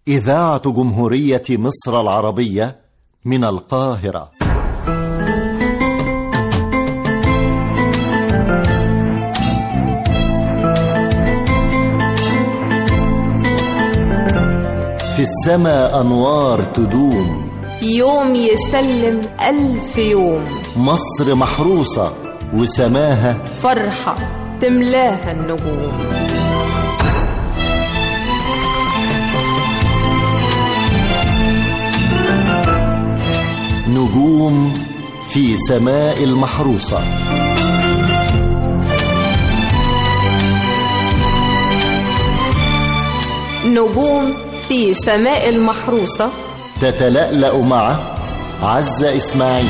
إذاعة جمهورية مصر العربية من القاهرة في السماء أنوار تدوم يوم يسلم ألف يوم مصر محروسة وسماها فرحة تملاها النجوم نجوم في سماء المحروسة نجوم في سماء المحروسة تتلألأ مع عزة إسماعيل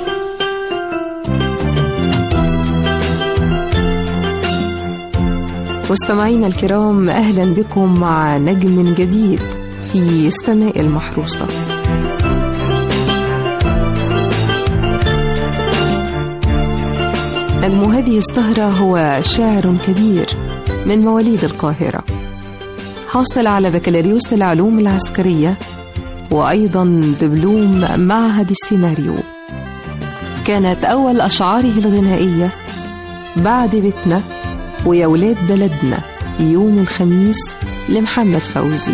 مستمعينا الكرام اهلا بكم مع نجم جديد في السماء المحروسه نجم هذه السهره هو شاعر كبير من مواليد القاهره حاصل على بكالوريوس العلوم العسكريه وايضا دبلوم معهد السيناريو كانت اول اشعاره الغنائيه بعد بيتنا ويا ولاد بلدنا يوم الخميس لمحمد فوزي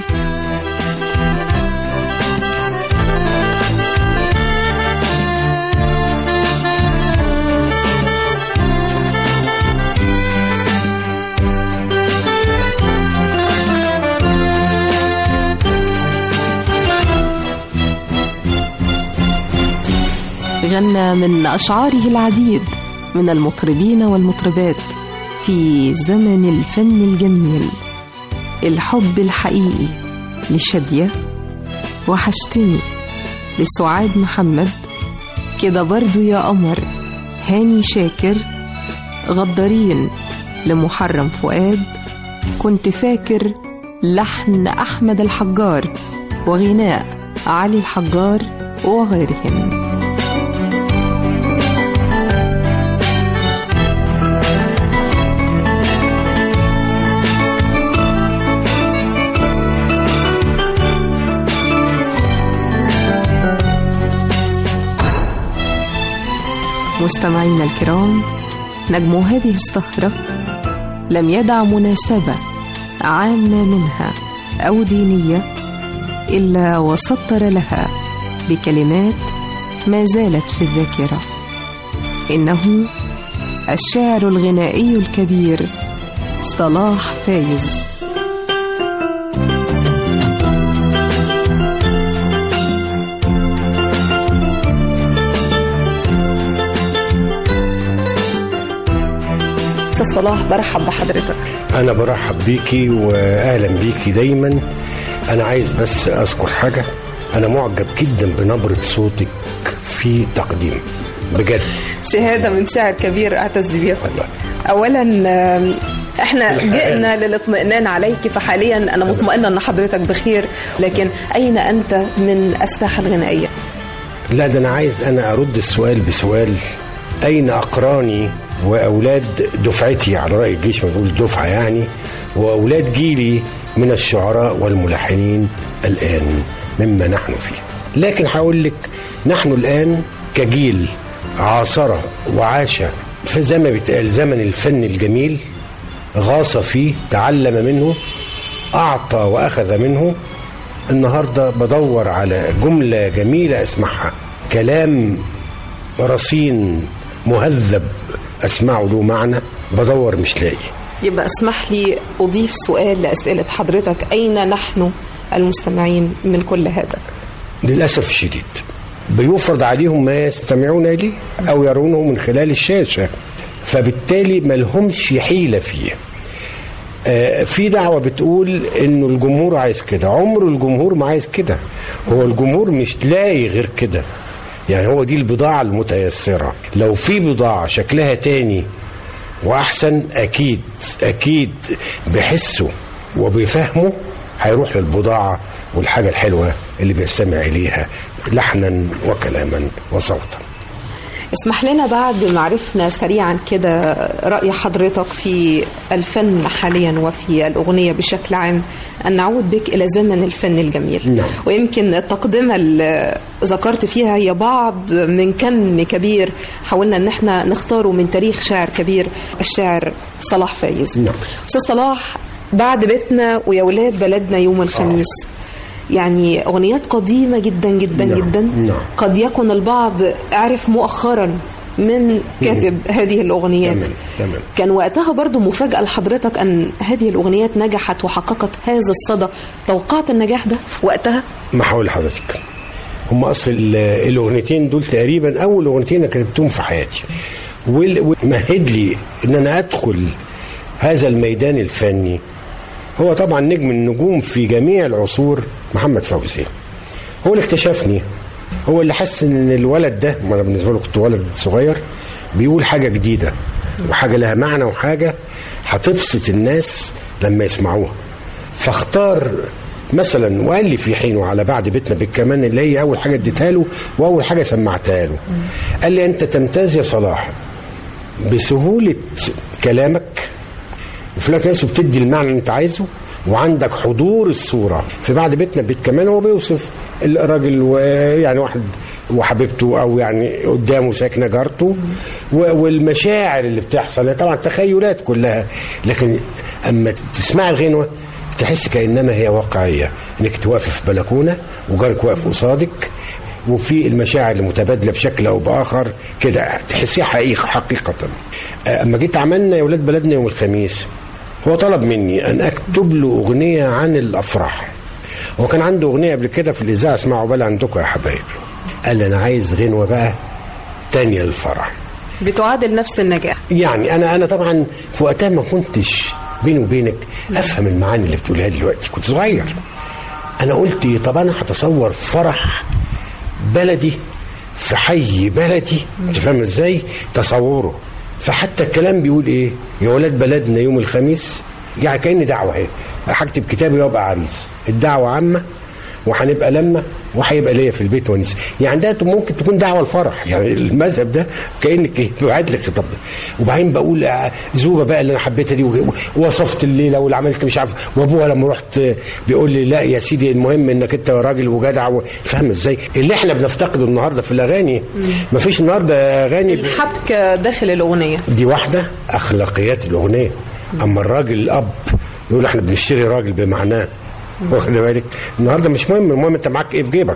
غنى من أشعاره العديد من المطربين والمطربات في زمن الفن الجميل الحب الحقيقي لشادية وحشتني لسعاد محمد كده برضو يا قمر هاني شاكر غدارين لمحرم فؤاد كنت فاكر لحن أحمد الحجار وغناء علي الحجار وغيرهم مستمعينا الكرام نجم هذه السهرة لم يدع مناسبة عامة منها أو دينية إلا وسطر لها بكلمات ما زالت في الذاكرة إنه الشاعر الغنائي الكبير صلاح فايز استاذ صلاح برحب بحضرتك أنا برحب بيكي وأهلا بيكي دايما أنا عايز بس أذكر حاجة أنا معجب جدا بنبرة صوتك في تقديم بجد شهاده من شاعر كبير اعتز بيها والله اولا آم، احنا الحقيقة. جئنا للاطمئنان عليك فحاليا انا مطمئنه ان حضرتك بخير لكن اين انت من الساحه الغنائيه لا ده أنا عايز أنا أرد السؤال بسؤال أين أقراني وأولاد دفعتي على رأي الجيش ما بيقول دفعة يعني وأولاد جيلي من الشعراء والملحنين الآن مما نحن فيه لكن هقول لك نحن الآن كجيل عاصر وعاش في زي ما بيتقال زمن الفن الجميل غاص فيه تعلم منه أعطى وأخذ منه النهاردة بدور على جملة جميلة أسمعها كلام رصين مهذب أسمعه له معنى بدور مش لاقي يبقى اسمح لي اضيف سؤال لاسئله حضرتك اين نحن المستمعين من كل هذا للأسف الشديد بيفرض عليهم ما يستمعون إليه أو يرونه من خلال الشاشة فبالتالي ما لهمش حيلة فيه آه، في دعوة بتقول انه الجمهور عايز كده عمر الجمهور ما عايز كده هو الجمهور مش لاقي غير كده يعني هو دي البضاعة المتيسرة لو في بضاعة شكلها تاني واحسن اكيد اكيد بحسه وبفهمه هيروح للبضاعة والحاجة الحلوة اللي بيستمع إليها لحنا وكلاما وصوتا اسمح لنا بعد ما عرفنا سريعا كده رأي حضرتك في الفن حاليا وفي الأغنية بشكل عام أن نعود بك إلى زمن الفن الجميل نعم. ويمكن التقدمة اللي ذكرت فيها هي بعض من كم كبير حاولنا أن احنا نختاره من تاريخ شاعر كبير الشاعر صلاح فايز نعم. أستاذ صلاح بعد بيتنا ويا ولاد بلدنا يوم الخميس يعني أغنيات قديمة جدا جدا نعم. جدا نعم. قد يكون البعض عرف مؤخرا من كاتب هذه الأغنيات تمام، تمام. كان وقتها برضو مفاجأة لحضرتك أن هذه الأغنيات نجحت وحققت هذا الصدى توقعت النجاح ده وقتها ما هقول لحضرتك هم اصل ال- الاغنيتين دول تقريبا اول اغنيتين انا كتبتهم في حياتي وال- ومهد لي ان انا ادخل هذا الميدان الفني هو طبعا نجم النجوم في جميع العصور محمد فوزي هو اللي اكتشفني هو اللي حس ان الولد ده ما انا بالنسبه له كنت ولد صغير بيقول حاجه جديده وحاجه لها معنى وحاجه هتبسط الناس لما يسمعوها فاختار مثلا وقال لي في حينه على بعد بيتنا بالكمان اللي هي اول حاجه اديتها له واول حاجه سمعتها له قال لي انت تمتاز يا صلاح بسهوله كلامك وفي الوقت نفسه بتدي المعنى اللي انت عايزه وعندك حضور الصوره في بعد بيتنا بيت كمان هو بيوصف الراجل ويعني واحد وحبيبته او يعني قدامه ساكنه جارته و- والمشاعر اللي بتحصل طبعا تخيلات كلها لكن اما تسمع الغنوه تحس كانما هي واقعيه انك توقف في بلكونه وجارك واقف قصادك وفي المشاعر المتبادله بشكل او باخر كده تحسيها حقيقه حقيقه اما جيت عملنا يا ولاد بلدنا يوم الخميس هو طلب مني ان اكتب له اغنيه عن الافراح هو كان عنده اغنيه قبل كده في الاذاعه اسمها عقبال عندكم يا حبايب قال لي انا عايز غنوه بقى تانية للفرح بتعادل نفس النجاح يعني انا انا طبعا في وقتها ما كنتش بيني وبينك افهم المعاني اللي بتقولها دلوقتي كنت صغير انا قلت طب انا هتصور فرح بلدي في حي بلدي انت فاهم ازاي تصوره فحتى الكلام بيقول ايه يا ولاد بلدنا يوم الخميس يعني كأن دعوة اهي هكتب كتابي وابقى عريس الدعوة عامة وهنبقى لما وهيبقى ليا في البيت ونس يعني ده ممكن تكون دعوه الفرح يعني المذهب ده كانك ايه بيعاد لك خطاب وبعدين بقول آه، زوبه بقى اللي انا حبيتها دي و- ووصفت الليله واللي عملت مش عارف وابوها لما رحت آه، بيقول لي لا يا سيدي المهم انك انت راجل وجدع و- فاهم ازاي اللي احنا بنفتقده النهارده في الاغاني مفيش النهارده اغاني ب- الحبك داخل الأغنية دي واحده اخلاقيات الاغنيه اما الراجل الاب يقول احنا بنشتري راجل بمعناه واخد بالك النهارده مش مهم المهم انت معاك ايه في جيبك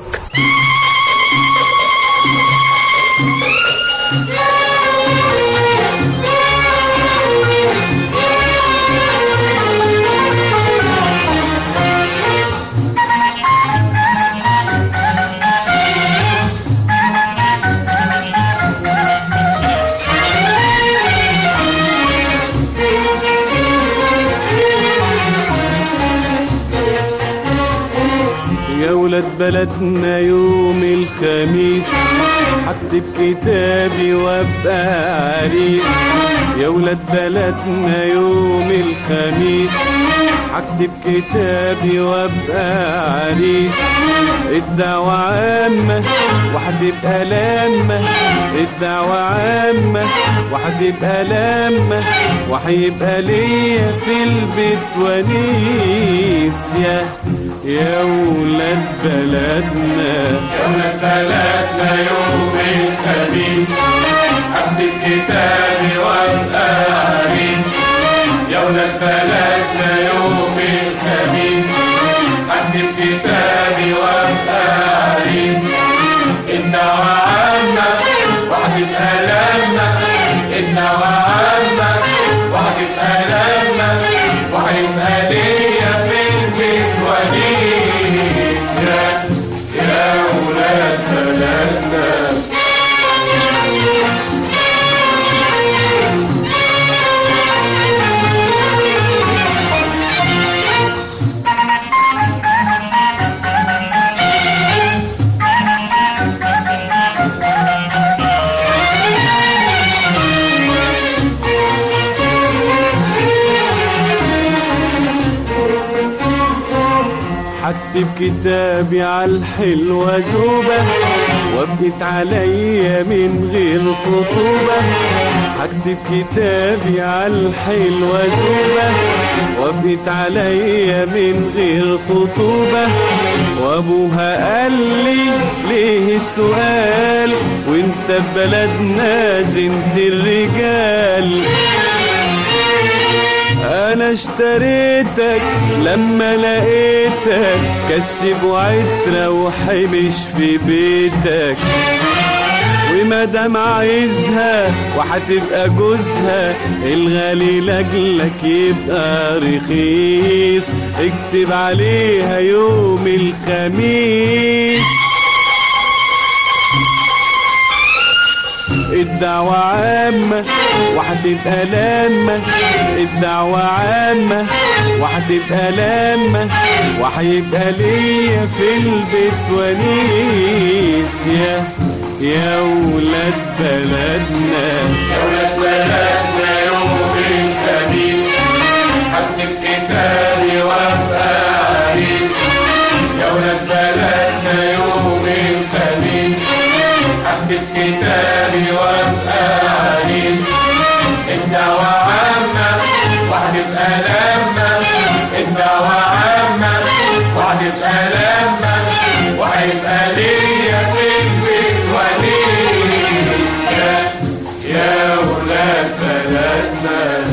يا ولاد بلدنا يوم الخميس هكتب كتابي وابقى عريس يا ولاد بلدنا يوم الخميس هكتب كتابي وابقى عريس الدعوة عامة وهتبقى لامة الدعوة عامة وهتبقى لامة وهيبقى ليا في البيت ونيس يا يا ولاد بلدنا يا ولاد بلدنا يوم الخميس هكتب كتابي وابقى عريس يا ولاد بلدنا يوم الخميس هكتب كتابي وابقى عريس الدعوة عامة وهتبقى لامة الدعوة عامة وهتبقى لامة وهيبقى ليا في البيت وليد يا يا ولاد بلدنا هكتب كتابي على الحلوة زوبة وافقت عليا من غير خطوبة هكتب كتابي على الحلوة زوبة وافقت عليا من غير خطوبة وابوها قال لي ليه السؤال وانت في بلدنا زنت الرجال انا اشتريتك لما لقيتك كسب وعترة وحبش في بيتك ومادام عايزها وهتبقى جوزها الغالي لاجلك يبقى رخيص اكتب عليها يوم الخميس الدعوة عامة وهتبقى لامة الدعوة عامة وهتبقى لامة وهيبقى ليا في البيت ونيس يا يا ولاد بلدنا يا ولاد بلدنا يوم الخميس هكتب كتابي وابقى عريس يا ولاد بلدنا يوم الخميس هكتب كتابي وابقى عريس الدعوة عامة وهتبقى لامة الدعوة عامة وهتبقى لامة وهيبقى ليا في البيت وليس يا يا ولاد بلدنا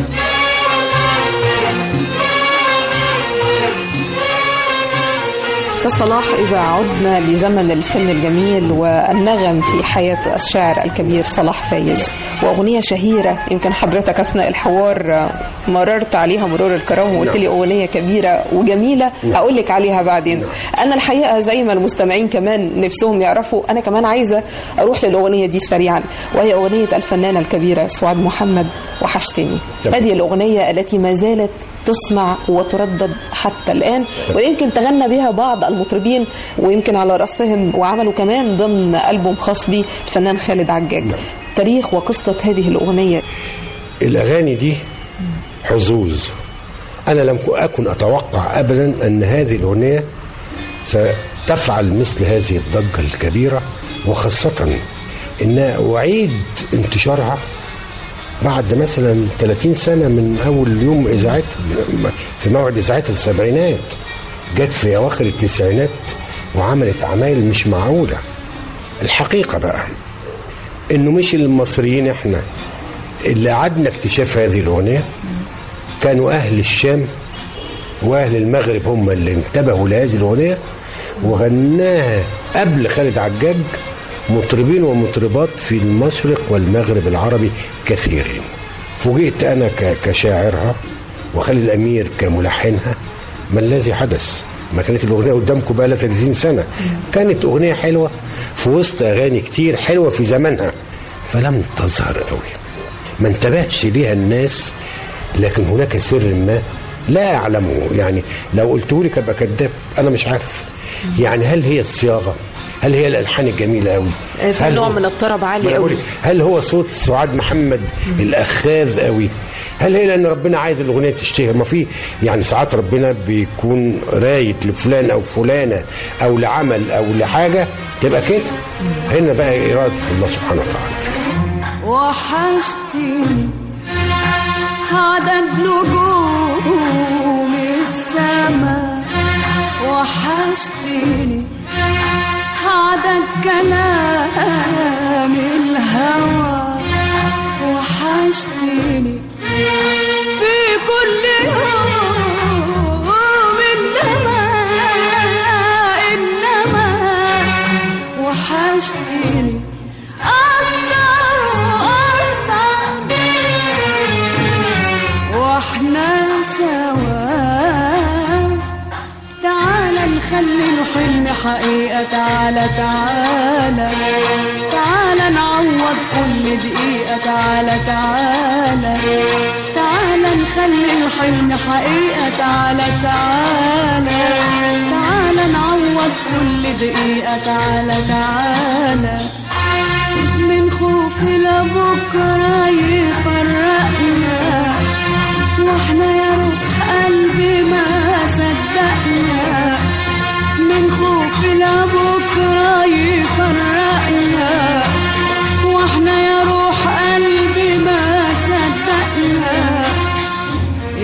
أستاذ صلاح إذا عدنا لزمن الفن الجميل والنغم في حياة الشاعر الكبير صلاح فايز وأغنية شهيرة يمكن حضرتك أثناء الحوار مررت عليها مرور الكرام وقلت لي أغنية كبيرة وجميلة أقول لك عليها بعدين أنا الحقيقة زي ما المستمعين كمان نفسهم يعرفوا أنا كمان عايزة أروح للأغنية دي سريعا وهي أغنية الفنانة الكبيرة سعاد محمد وحشتني تمام. هذه الأغنية التي ما زالت تسمع وتردد حتى الآن ويمكن تغنى بها بعض المطربين ويمكن على رأسهم وعملوا كمان ضمن ألبوم خاص به الفنان خالد عجاج تاريخ وقصة هذه الأغنية الاغاني دي حظوظ انا لم اكن اتوقع ابدا ان هذه الاغنيه ستفعل مثل هذه الضجه الكبيره وخاصه انها اعيد انتشارها بعد مثلا 30 سنه من اول يوم اذاعتها في موعد اذاعتها في السبعينات جت في اواخر التسعينات وعملت عمايل مش معقوله الحقيقه بقى انه مش المصريين احنا اللي قعدنا اكتشاف هذه الاغنيه كانوا اهل الشام واهل المغرب هم اللي انتبهوا لهذه الاغنيه وغناها قبل خالد عجاج مطربين ومطربات في المشرق والمغرب العربي كثيرين فوجئت انا ك- كشاعرها وخالد الامير كملحنها ما الذي حدث ما كانت الاغنيه قدامكم بقى لها 30 سنه كانت اغنيه حلوه في وسط اغاني كتير حلوه في زمانها فلم تظهر قوي ما انتبهش ليها الناس لكن هناك سر ما لا اعلمه يعني لو قلته لك ابقى كذاب انا مش عارف يعني هل هي الصياغه هل هي الالحان الجميله قوي في هل نوع هو- من الطرب ما عالي أنا بقول قوي لك، هل هو صوت سعاد محمد الاخاذ قوي هل هي لان ربنا عايز الاغنيه تشتهر ما في يعني ساعات ربنا بيكون رايد لفلان او فلانه او لعمل او لحاجه تبقى كده هنا بقى اراده الله سبحانه وتعالى وحشتني عدد نجوم السما وحشتني عدد كلام الهوى وحشتني في كل يوم إنما إنما وحشتني أكتر وأكتر واحنا سوا تعالى نخلي الحلم حقيقة تعالى تعالى تعالى نعوض كل دقيقة تعالى تعالى تعالى نخلي الحلم حقيقة تعالى تعالى تعالى نعوض كل دقيقة تعالى تعالى من خوف لبكرة يفرقنا واحنا يا روح قلبي ما صدقنا من خوف لبكرة يفرقنا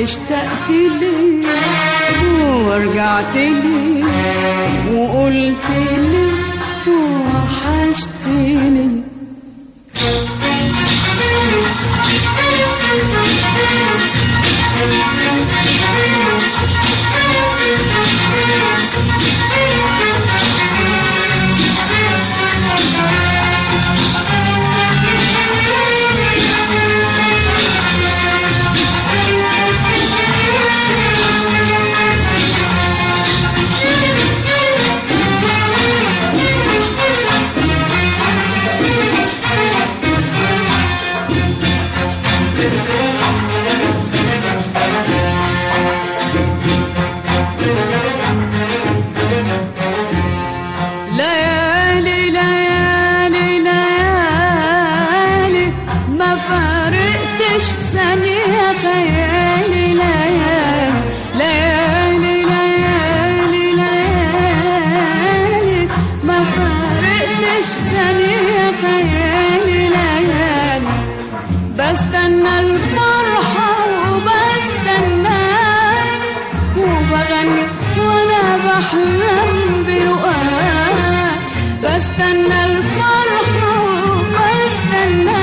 اشتقت لي ورجعت لي وقلت لي وحشتني ليالي ليالي ليالي ما فارقتش ثانية خيالي ليالي ليالي ليالي ليالي ما فارقتش ثانية خيالي ليالي بستنى الفرحة وبستنى وبغني وانا بحلم بلقاك بستنى الفرحة وبستنى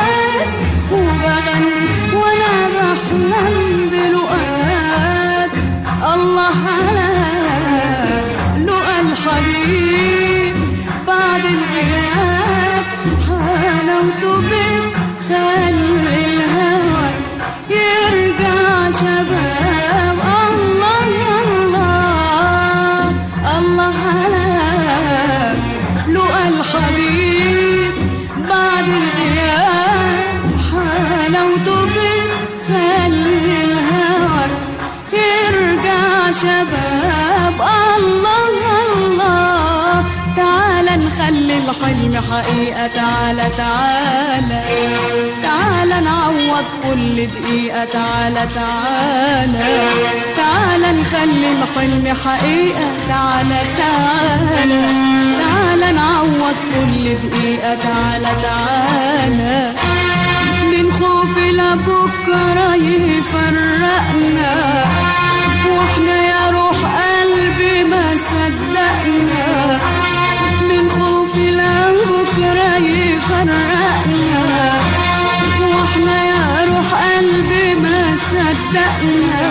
وبغني وانا بحلم بلقاك الله على لقى الحبيب بعد الغياب حلاوته بتخلي الهوى يرجع شباب الله الله الله على لقى الحبيب بعد الغياب حلاوته بتخلي الهوى يرجع شباب الله الله تعالى نخلي الحلم حقيقة تعالى تعالى تعالى نعوض كل دقيقة تعالى تعالى تعالى نخلي الحلم حقيقة تعالى تعالى تعالى نعوض كل دقيقة تعالى تعالى من خوف لبكرة يفرقنا واحنا يا روح قلبي ما صدقنا من خوف لبكرة يفرقنا واحنا يا روح قلبي ما صدقنا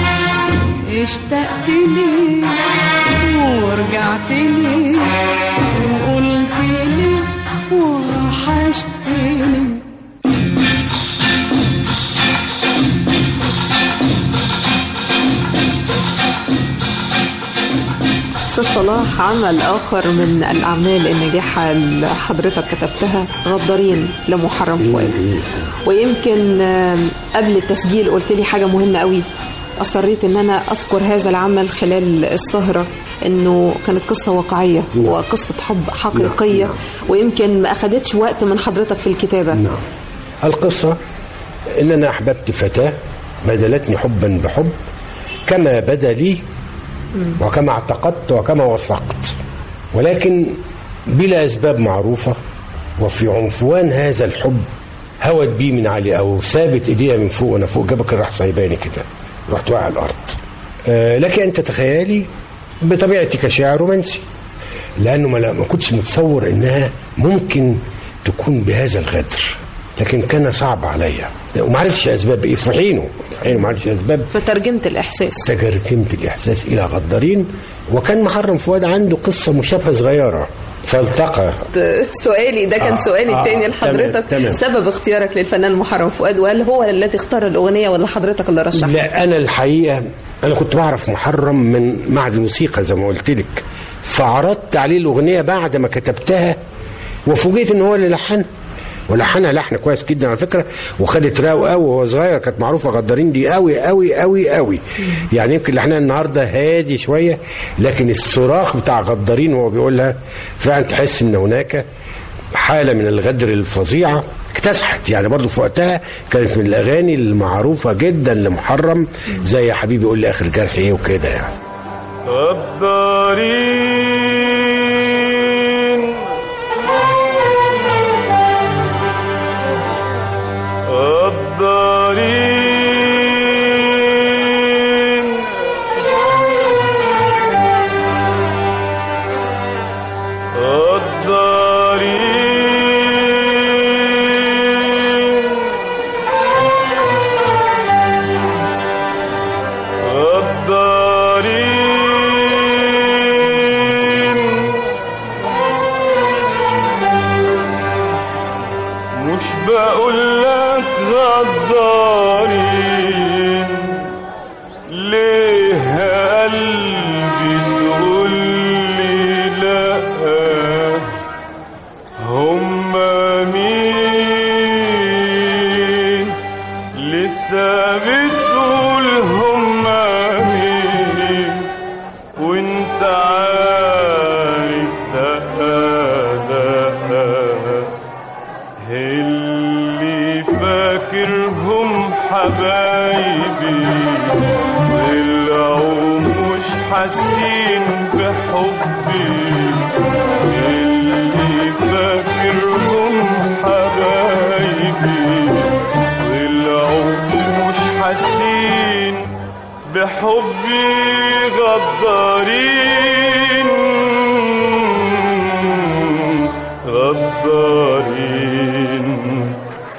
اشتقت لي ورجعت لي وقلت لي وحشتني استاذ صلاح عمل اخر من الاعمال الناجحه اللي حضرتك كتبتها غدارين لمحرم فؤاد ويمكن آم، قبل التسجيل قلت لي حاجه مهمه قوي اصريت ان انا اذكر هذا العمل خلال السهره انه كانت قصه واقعيه وقصه حب حقيقيه ويمكن ما اخدتش وقت من حضرتك في الكتابه نعم القصة إن أنا أحببت فتاة بدلتني حبا بحب كما بدا لي وكما اعتقدت وكما وثقت ولكن بلا أسباب معروفة وفي عنفوان هذا الحب هوت بي من علي أو ثابت إيديها من فوق وأنا فوق جبك راح سايباني كده رحت واقع على الأرض آه لكن أنت تخيلي بطبيعتي كشاعر رومانسي لانه ما, لا- ما كنتش متصور انها ممكن تكون بهذا الغدر لكن كان صعب عليا وما عرفش اسباب ايه في حينه في حينه ما عرفش اسباب فترجمت الاحساس تجركمت الاحساس الى غدارين وكان محرم فؤاد عنده قصه مشابهه صغيره فالتقى سؤالي ده كان آه، سؤالي آه، التاني تمام، لحضرتك تمام. سبب اختيارك للفنان محرم فؤاد وهل هو الذي اختار الاغنيه ولا حضرتك اللي رشحها لا انا الحقيقه انا كنت بعرف محرم من معهد الموسيقى زي ما قلت لك فعرضت عليه الاغنيه بعد ما كتبتها وفوجئت ان هو اللي لحنها ولحنها لحن كويس جدا على فكره وخدت راو قوي وهو صغير كانت معروفه غدارين دي قوي قوي قوي قوي يعني يمكن لحنها النهارده هادي شويه لكن الصراخ بتاع غدارين وهو بيقولها فعلا تحس ان هناك حاله من الغدر الفظيعه اكتسحت يعني برضو في وقتها كانت من الاغاني المعروفه جدا لمحرم زي يا حبيبي قول لي اخر جرح ايه وكده يعني غدارين حاسين بحبي اللي فاكرهم حبايبي والعمر مش حاسين بحبي غدارين غدارين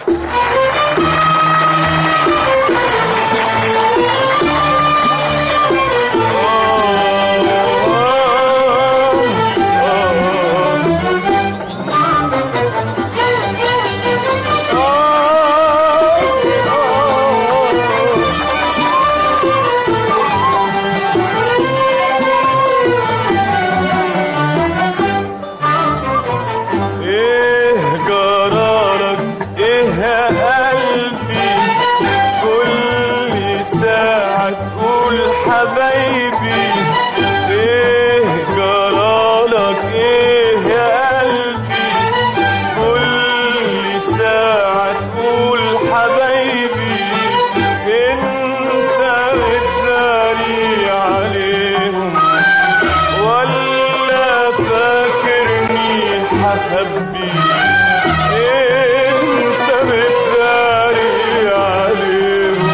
ايه قرارك ايه يا قلبي كل ساعة تقول حبايبي ايه قرارك ايه يا قلبي كل ساعة تقول حبايبي انت بتداري عليهم ولا فاكرني حخبي انت بتداري عليهم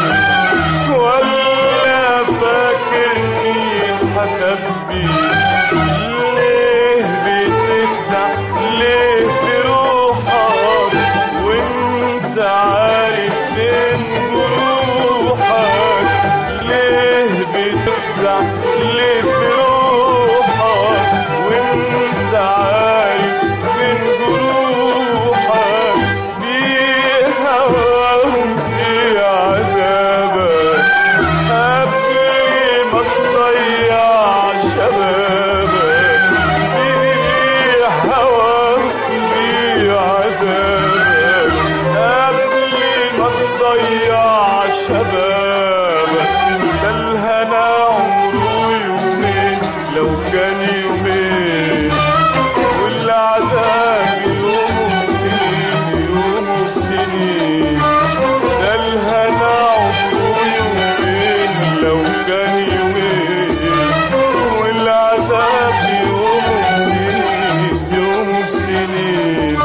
ولا فاكرني حخبي ليه بتفتح ليه في روحك وانت عارف فين جروحك ليه بتفتح ليه في روحك وانت عارف فين جروحك دي هواهم دي عذابك قبل ما تضيع شبابك دي هواهم دي عذابك قبل ما تضيع شبابك ده الهنا عمره يومين لو كان يومين والعذاب يوم بسنين يوم بسنين ده الهنا عمره يومين لو كان يومين والعذاب يوم بسنين يوم بسنين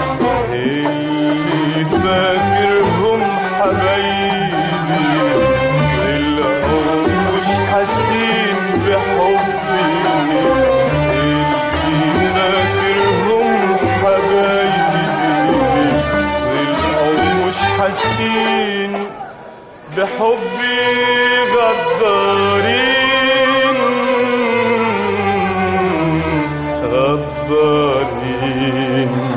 اللي فاكرهم حبايبي العمر مش حاسين بحبي اللي فاكرهم حبايبي العمر مش حاسين بحبي غدارين غدارين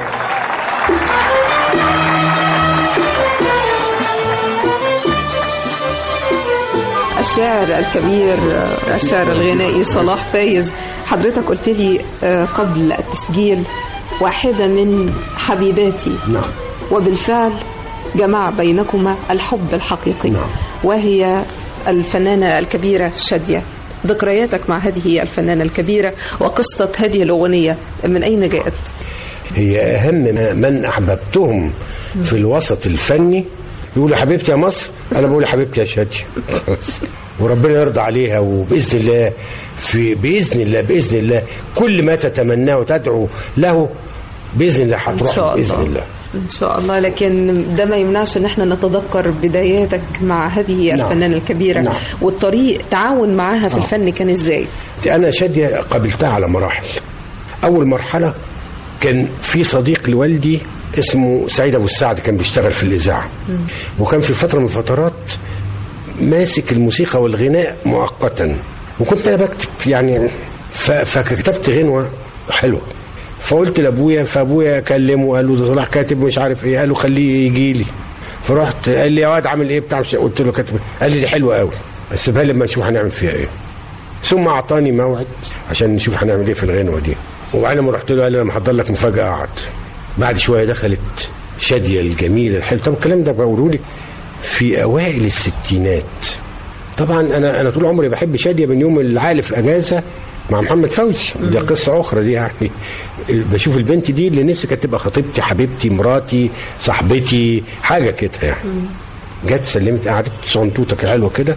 الشاعر الكبير الشاعر الغنائي صلاح فايز حضرتك قلت لي آه، قبل التسجيل واحدة من حبيباتي نعم وبالفعل جمع بينكما الحب الحقيقي نعم. وهي الفنانة الكبيرة شادية ذكرياتك مع هذه الفنانة الكبيرة وقصة هذه الأغنية من أين جاءت؟ هي أهم من أحببتهم في الوسط الفني يقولوا حبيبتي يا مصر أنا بقول حبيبتي يا شادية وربنا يرضى عليها وبإذن الله في بإذن الله بإذن الله كل ما تتمناه وتدعو له بإذن الله إن هتروح شاء بإذن الله الله إن شاء الله لكن ده ما يمنعش إن احنا نتذكر بداياتك مع هذه نعم. الفنانة الكبيرة نعم. والطريق تعاون معاها في آه. الفن كان إزاي؟ انا شاديه قابلتها على مراحل اول مرحله كان في صديق لوالدي اسمه سعيد ابو السعد كان بيشتغل في الاذاعه وكان في فتره من الفترات ماسك الموسيقى والغناء مؤقتا وكنت انا بكتب يعني ف- فكتبت غنوه حلوه فقلت لابويا فابويا كلمه قال له ده صلاح كاتب مش عارف ايه قال له خليه يجي لي فرحت قال لي يا واد عامل ايه بتاع مش- قلت له كاتب قال لي دي حلوه قوي بس سيبها لي لما نشوف هنعمل فيها ايه ثم اعطاني موعد عشان نشوف هنعمل ايه في الغنوه دي وبعدين لما رحت له قال لي انا محضر لك مفاجاه قعد بعد شويه دخلت شاديه الجميله الحلوه طب الكلام ده بقوله لك في اوائل الستينات طبعا انا انا طول عمري بحب شاديه من يوم العالف اجازه مع محمد فوزي دي قصه اخرى دي يعني بشوف البنت دي اللي نفسي كانت تبقى خطيبتي حبيبتي مراتي صاحبتي حاجه كده يعني جت سلمت قعدت صنطوطه كده حلوه كده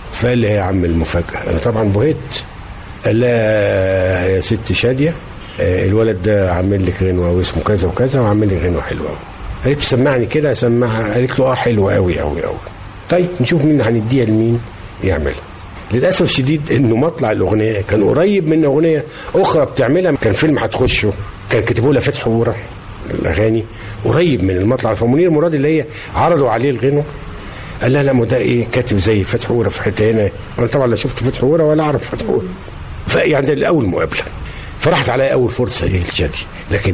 فقال لي يا عم المفاجاه انا طبعا بهت قال لها يا ست شاديه آه، الولد ده عامل لك غنوه واسمه كذا وكذا وعامل لي غنوه حلوه قوي قالت له سمعني كده سمعها قالت له اه حلوه قوي قوي قوي طيب نشوف مين هنديها لمين يعملها للاسف الشديد انه مطلع الاغنيه كان قريب من اغنيه اخرى بتعملها كان فيلم هتخشه كان كتبوا لها فتحي ورا الاغاني قريب من المطلع فمنير مراد اللي هي عرضوا عليه الغنوه قال لها لا ما ده ايه كاتب زي فتحي ورا في حته هنا انا طبعا لا شفت فتحي ورا ولا اعرف فتحي ورا فيعني ده الاول مقابله فراحت عليا اول فرصه ايه الشادي لكن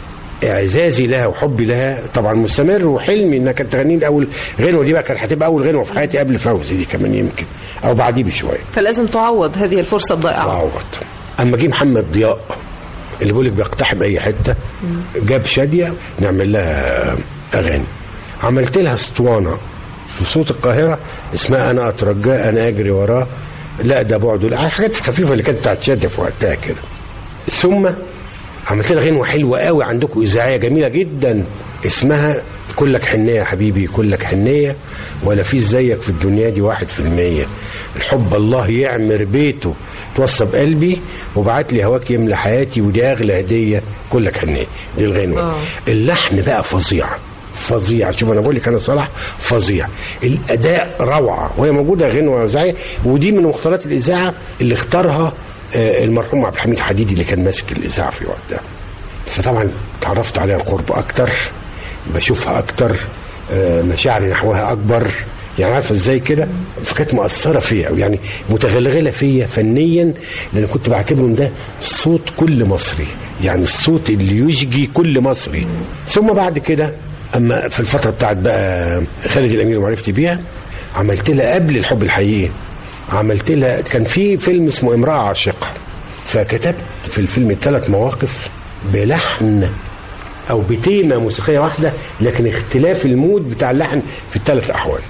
اعزازي لها وحبي لها طبعا مستمر وحلمي انها كانت تغني لي اول غنوه دي بقى كانت هتبقى اول غنوه في حياتي قبل فوزي دي كمان يمكن او بعديه بشويه فلازم تعوض هذه الفرصة الضائعة تعوض اما جه محمد ضياء اللي بيقول لك بيقتحم اي حته جاب شاديه نعمل لها اغاني عملت لها اسطوانه في صوت القاهره اسمها انا اترجاه انا اجري وراه لا ده بعده لا حاجات خفيفه اللي كانت بتاعت شاديه في وقتها كده ثم عملت لها غنوه حلوه قوي عندكم اذاعيه جميله جدا اسمها كلك حنيه يا حبيبي كلك حنيه ولا في زيك في الدنيا دي واحد في المية الحب الله يعمر بيته توصب قلبي وبعت لي هواك يملى حياتي ودي اغلى هديه كلك حنيه دي الغنوه آه. اللحن بقى فظيع فظيع شوف انا بقول لك انا صلاح فظيع الاداء روعه وهي موجوده غنوه اذاعيه ودي من مختارات الاذاعه اللي اختارها آه، المرحوم عبد الحميد حديدي اللي كان ماسك الاذاعه في وقتها فطبعا تعرفت عليها قرب اكتر بشوفها اكتر آه، مشاعري نحوها اكبر يعني عارفه ازاي كده فكانت مؤثره فيا أوي، يعني متغلغله فيا فنيا لان كنت بعتبره إن ده صوت كل مصري يعني الصوت اللي يشجي كل مصري ثم بعد كده اما في الفتره بتاعت بقى خالد الامير ومعرفتي بيها عملت لها قبل الحب الحقيقي عملت لها كان في فيلم اسمه امراه عاشقه فكتبت في الفيلم ثلاث مواقف بلحن او بتيمه موسيقيه واحده لكن اختلاف المود بتاع اللحن في الثلاث احوال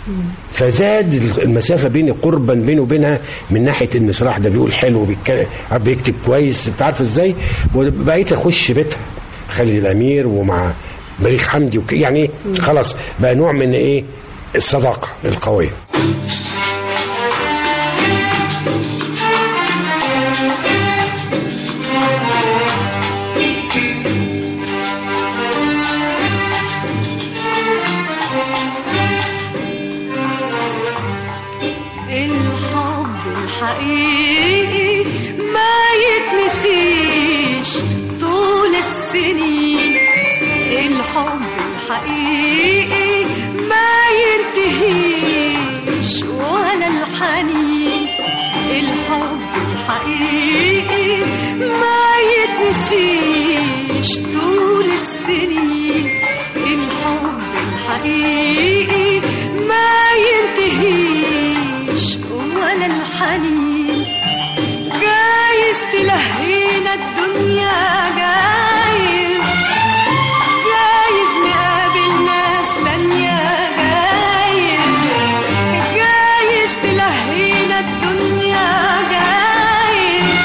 فزاد المسافه بيني قربا بيني وبينها من ناحيه ان صلاح ده بيقول حلو بيتكلم بيكتب كويس انت عارف ازاي وبقيت اخش بيتها خالد الامير ومع بليغ حمدي وك... يعني إيه؟ خلاص بقى نوع من ايه الصداقه القويه الحب الحقيقي ما يتنسيش طول السنين الحب الحقيقي ما ينتهيش ولا الحنين الحب الحقيقي ما يتنسيش طول السنين الحب الحقيقي ما ينتهيش ولا الحنين جايز تلهينا الدنيا جايز جايز نقابل ناس تانية جايز جايز تلهينا الدنيا جايز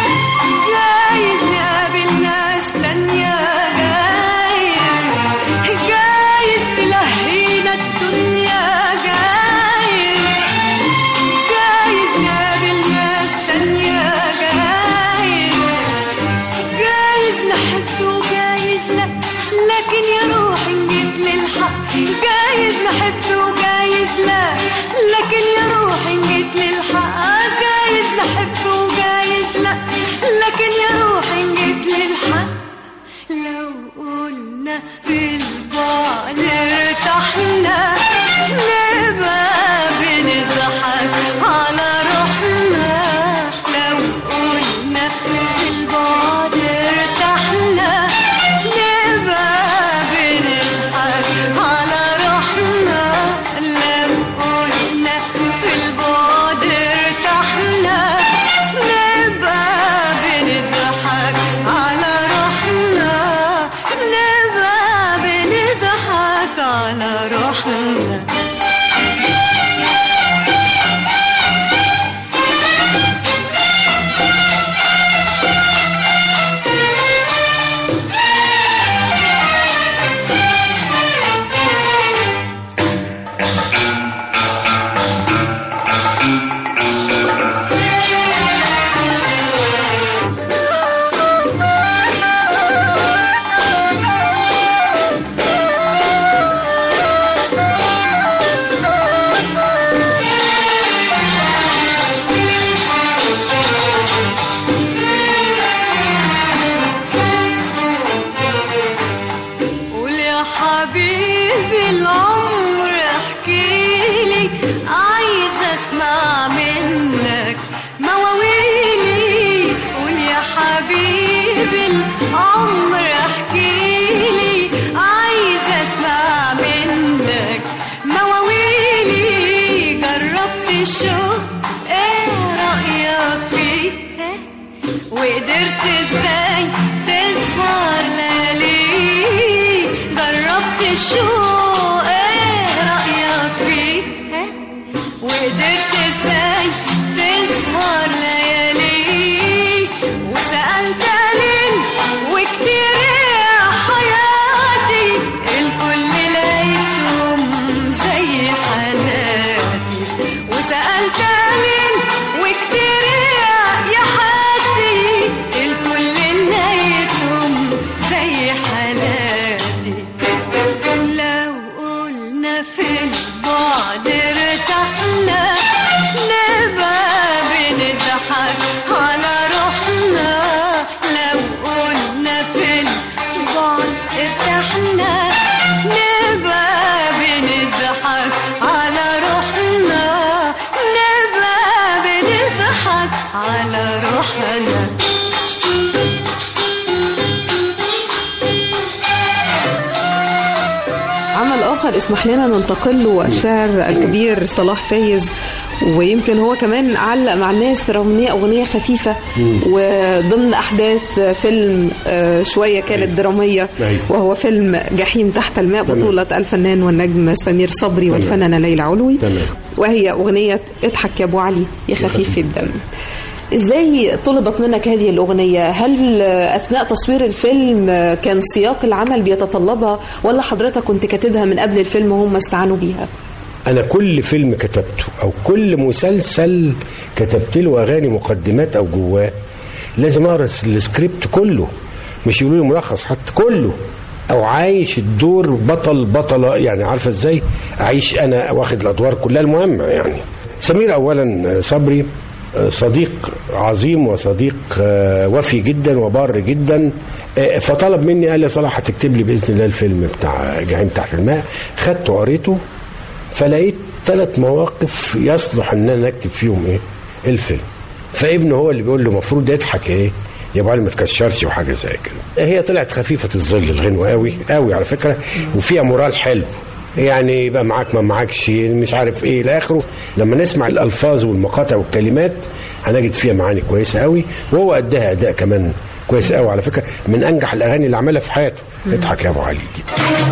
جايز نقابل ناس تانية جايز جايز تلهينا الدنيا جايز جايز نقابل ناس تانية جايز جايز نحب وجايز لا لكن يا روح نجيب للحق جايز نحب وجايز لا لكن يا روح نجيب للحق جايز نحب وجايز لا لكن يا روح نجيب للحق لو قلنا في البعد ارتحنا نبقى بنضحك على روحنا لو قلنا في البعد ارتحنا نبقى بنضحك على روحنا لو قلنا في البعد ارتحنا العمر احكيلي عايزة اسمع منك مواويلي جربت الشوق ايه رأيك فيه ها؟ وقدرت ازاي تسهر ليالي جربت الشوق ايه رأيك فيه ها؟ وقدرت ازاي تسهر ليالي وسألت لين وكتير يا حياتي الكل لقيتهم زي حالاتي وسألت لين وكتير يا يا حياتي الكل لقيتهم زي حالاتي لو قلنا في البعد ارتحنا نبقى بنضحك على روحنا لو قلنا في البعد ارتحنا نبقى بنضحك على روحنا نبقى بنضحك على روحنا عمل آخر اسمح لنا ننتقل له الشاعر الكبير صلاح فايز ويمكن هو كمان علق مع الناس رغم ان هي اغنيه خفيفه وضمن احداث فيلم آه، شويه كانت دراميه أيوة. وهو فيلم جحيم تحت الماء تمام. بطوله الفنان والنجم سمير صبري تمام. والفنانه ليلى علوي تمام. وهي اغنيه اضحك يا ابو علي يا خفيف الدم ازاي طلبت منك هذه الاغنيه هل اثناء تصوير الفيلم كان سياق العمل بيتطلبها ولا حضرتك كنت كاتبها من قبل الفيلم وهم استعانوا بيها انا كل فيلم كتبته او كل مسلسل كتبت له اغاني مقدمات او جواه لازم اقرا السكريبت كله مش يقولوا لي ملخص حتى كله او عايش الدور بطل بطله يعني عارفه ازاي اعيش انا واخد الادوار كلها المهمه يعني سمير اولا صبري صديق عظيم وصديق آه، وفي جدا وبار جدا آه، فطلب مني قال لي صلاح هتكتب لي باذن الله الفيلم بتاع جحيم تحت الماء خدته قريته فلقيت ثلاث مواقف يصلح ان انا اكتب فيهم ايه الفيلم فابنه هو اللي بيقول له المفروض يضحك ايه يا ابو علي ما تكشرش وحاجه زي كده هي طلعت خفيفه الظل الغنوه قوي قوي على فكره وفيها مورال حلو يعني يبقى معاك ما معاكش مش عارف ايه الى اخره لما نسمع الالفاظ والمقاطع والكلمات هنجد فيها معاني كويسه قوي وهو اداها اداء كمان كويس قوي على فكره من انجح الاغاني اللي عملها في حياته اضحك يا ابو علي دي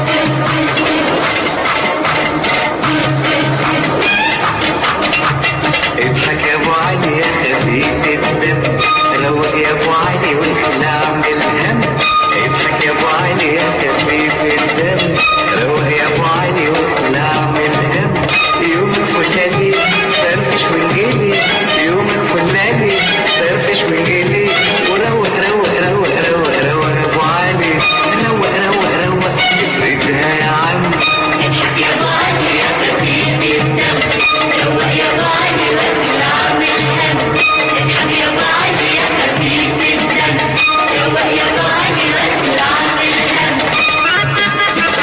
اضحك يا ابو علي يا خفيف الدم روق يا ابو علي واخلع من الهم اضحك يا ابو علي يا خفيف الدم روق يا ابو علي واخلع من الهم يوم الفلاني فرفش وانجلي يوم الفلاني فرفش وانجلي وروق روق روق روق روق يا ابو علي روق روق روق افردها يا عم اضحك يا ابو علي يا خفيف الدم روق يا ابو علي واخلع من الهم اضحك يا ابو علي يا خفيف الدم روق يا ابو علي واخلع من الهم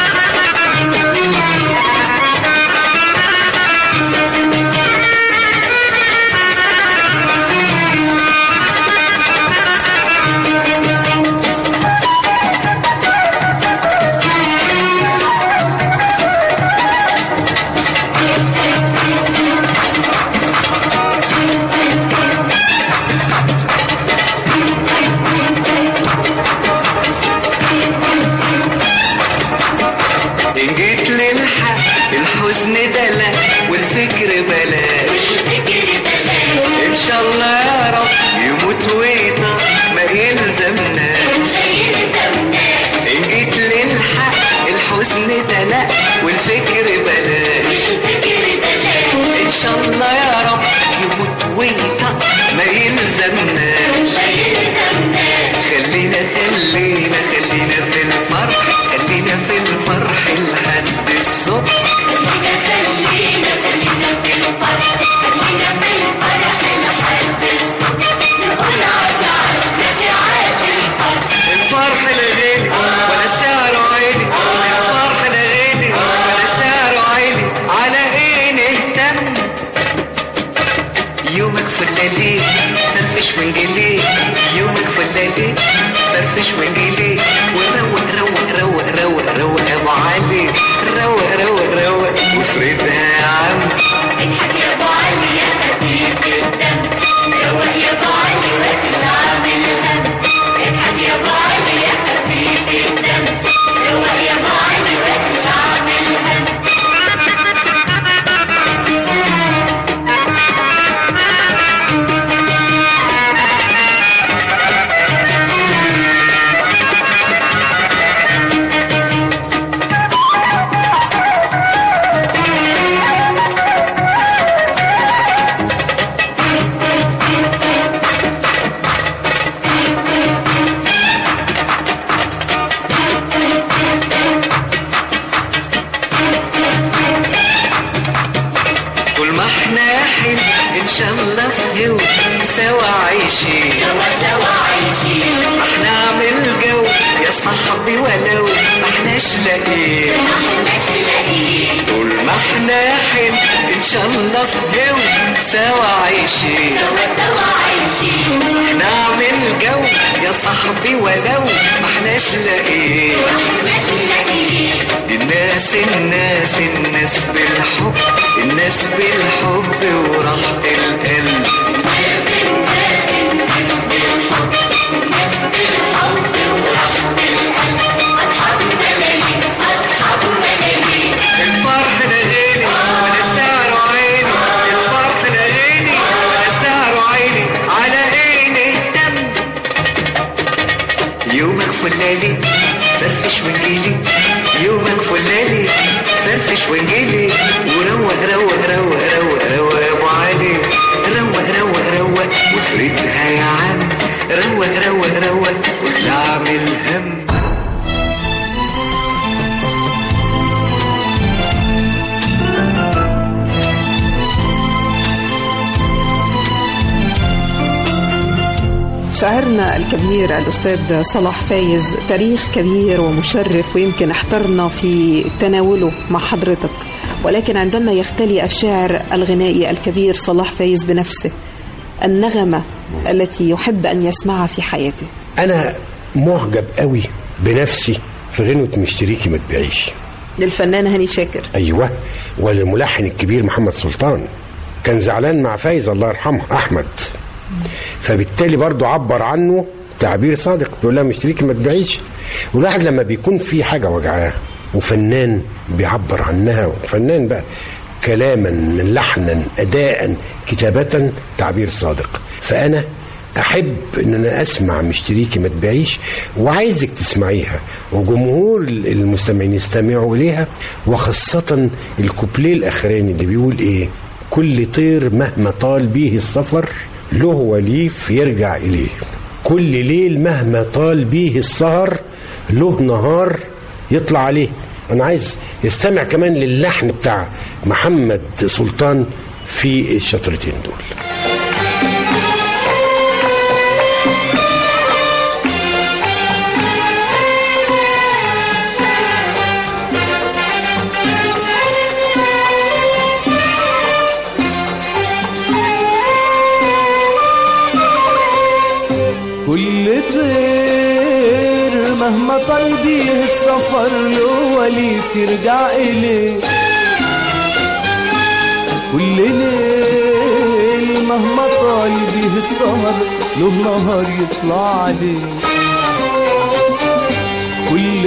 إن جيت للحق الحزن دلع والفكر بلاش إن شاء الله يا رب يموت ويطق ما يلزمناش إن جيت للحق الحزن دلع والفكر بلاش إن شاء الله يا رب يموت ويطق ما يلزمناش خلينا خلينا خلينا في الفرح خلينا في الفرح لحد الصبح الفرح لغيري ولا سعره عيني الفرح لغيري ولا سعره عيني على ايه نهتم يومك فلالي فرفش وانجلي يومك فلالي فرفش فرفش وانجلي وروق روق روق روق روق يا ابو علي روق روق روق وافردها يا عم اضحك يا ابو علي يا خفيف الدم روق يا ابو علي واطلع من الهم اضحك يا ابو علي يا خفيف الدم روق يا ابو علي واطلع من الهم طول ما احنا حين ان شاء الله في جو سوا عايشين سوا سوا عايشين ما احنا عامل جو يا صاحبي ولو ما احناش لاقيين ما احناش لاقيين طول ما احنا حين ان شاء الله في جو سوا عايشين سوا سوا عايشين نعمل جو يا صاحبي ولو ما احناش لاقيين ما احناش لاقيين دي الناس الناس الناس بالحب الناس بالحب وراحة القلب الناس الناس الناس بالحب الناس بالحب ورحمة القلب أصحاب الملايين أصحاب الملايين الفرح ده غالي ولا سعره عيني الفرح ده غالي ولا سعره عيني على عيني الدم يومك فلالي فرفش وانجيلي يومك فلالي فرفش وانجيلي وروق روق روق روق روق يا ابو علي روق روق روق وافردها يا عم روق روق روق واخلع من الهم شاعرنا الكبير الأستاذ صلاح فايز تاريخ كبير ومشرف ويمكن احترنا في تناوله مع حضرتك ولكن عندما يختلي الشاعر الغنائي الكبير صلاح فايز بنفسه النغمة التي يحب أن يسمعها في حياته انا معجب قوي بنفسي في غنوة مشتريكي ما تبيعيش للفنان هاني شاكر ايوه والملحن الكبير محمد سلطان كان زعلان مع فايز الله يرحمه احمد فبالتالي برضه عبر عنه تعبير صادق بيقول لها مشتريكي ما تبيعيش والواحد لما بيكون في حاجه وجعاه وفنان بيعبر عنها وفنان بقى كلاما لحنا اداء كتابه تعبير صادق فانا احب ان انا اسمع مشتريكي ما تبيعيش وعايزك تسمعيها وجمهور المستمعين يستمعوا اليها وخاصه الكوبليه الاخراني اللي بيقول ايه كل طير مهما طال به السفر له وليف يرجع اليه كل ليل مهما طال به السهر له نهار يطلع عليه انا عايز يستمع كمان للحن بتاع محمد سلطان في الشطرتين دول كل طير مهما طال بيه السفر له وليف يرجع إليه كل ليل مهما طال بيه السهر له نهار يطلع عليه كل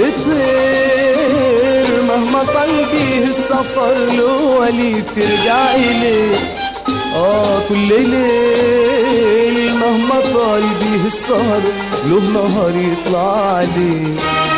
طير مهما طال بيه السفر له وليف يرجع إليه آه كل ليل مهما طال بيه السهر له نهار يطلع عليه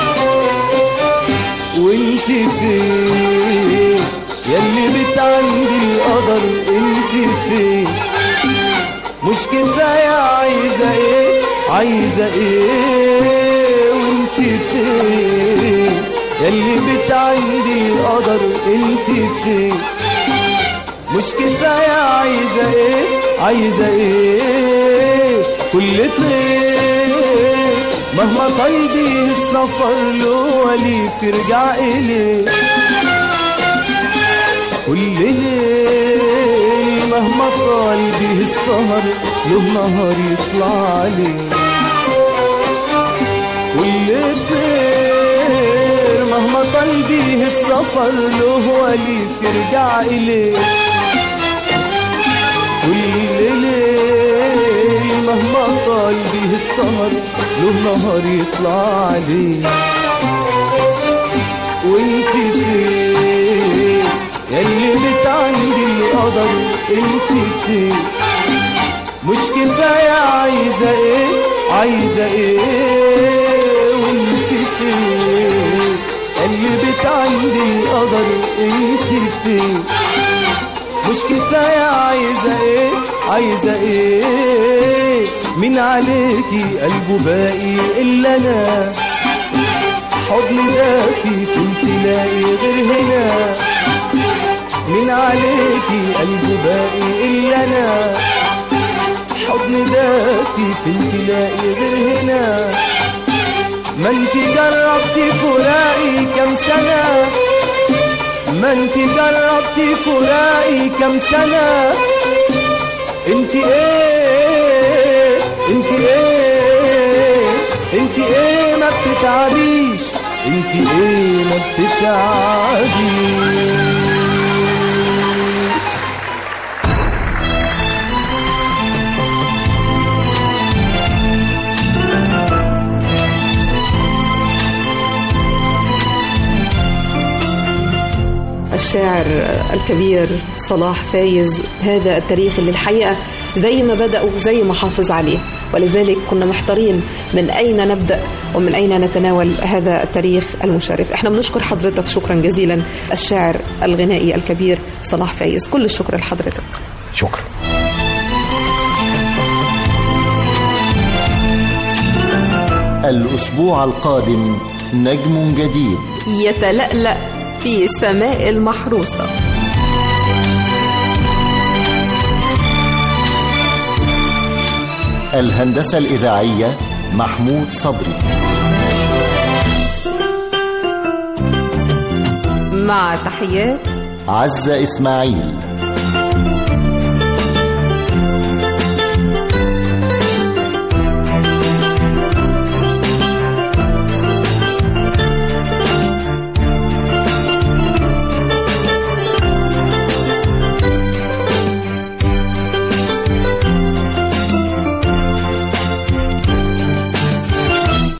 وانت فين ياللي بتعندي القدر انت فين مش كفاية عايزة ايه عايزة ايه وانت فين ياللي بتعندي القدر انت فين مش كفاية عايزة ايه عايزة ايه كل طير مهما طال بيه السفر له وليف يرجع إليه كل ليل مهما طال بيه السهر له نهار يطلع عليه كل خير مهما طال بيه السفر له ولي ترجع إليه كل ليل مهما طال بيه السهر له نهار يطلع عليه وانت فين ياللي بتعندي القدر انت فين مش كفاية عايزة ايه عايزة ايه وانت فين اللي بتعندي القدر انت فين مش كفاية عايزة ايه عايزة ايه من عليكي قلبه باقي الا انا حضن دافي كنت لاقي غير هنا من عليكي قلبه باقي الا انا حضن دافي كنت لاقي غير هنا ما انت جربتي فراقي كم سنة ما انت جربتي فراقي كم سنة انت ايه انت ايه انت ايه ما بتتعبيش انت ايه ما بتتعبيش الشاعر الكبير صلاح فايز هذا التاريخ اللي الحقيقة زي ما بدأوا زي ما حافظ عليه ولذلك كنا محتارين من أين نبدأ ومن أين نتناول هذا التاريخ المشرف احنا بنشكر حضرتك شكرا جزيلا الشاعر الغنائي الكبير صلاح فايز كل الشكر لحضرتك شكرا الأسبوع القادم نجم جديد يتلألأ في سماء المحروسة الهندسة الإذاعية محمود صبري مع تحيات عزة إسماعيل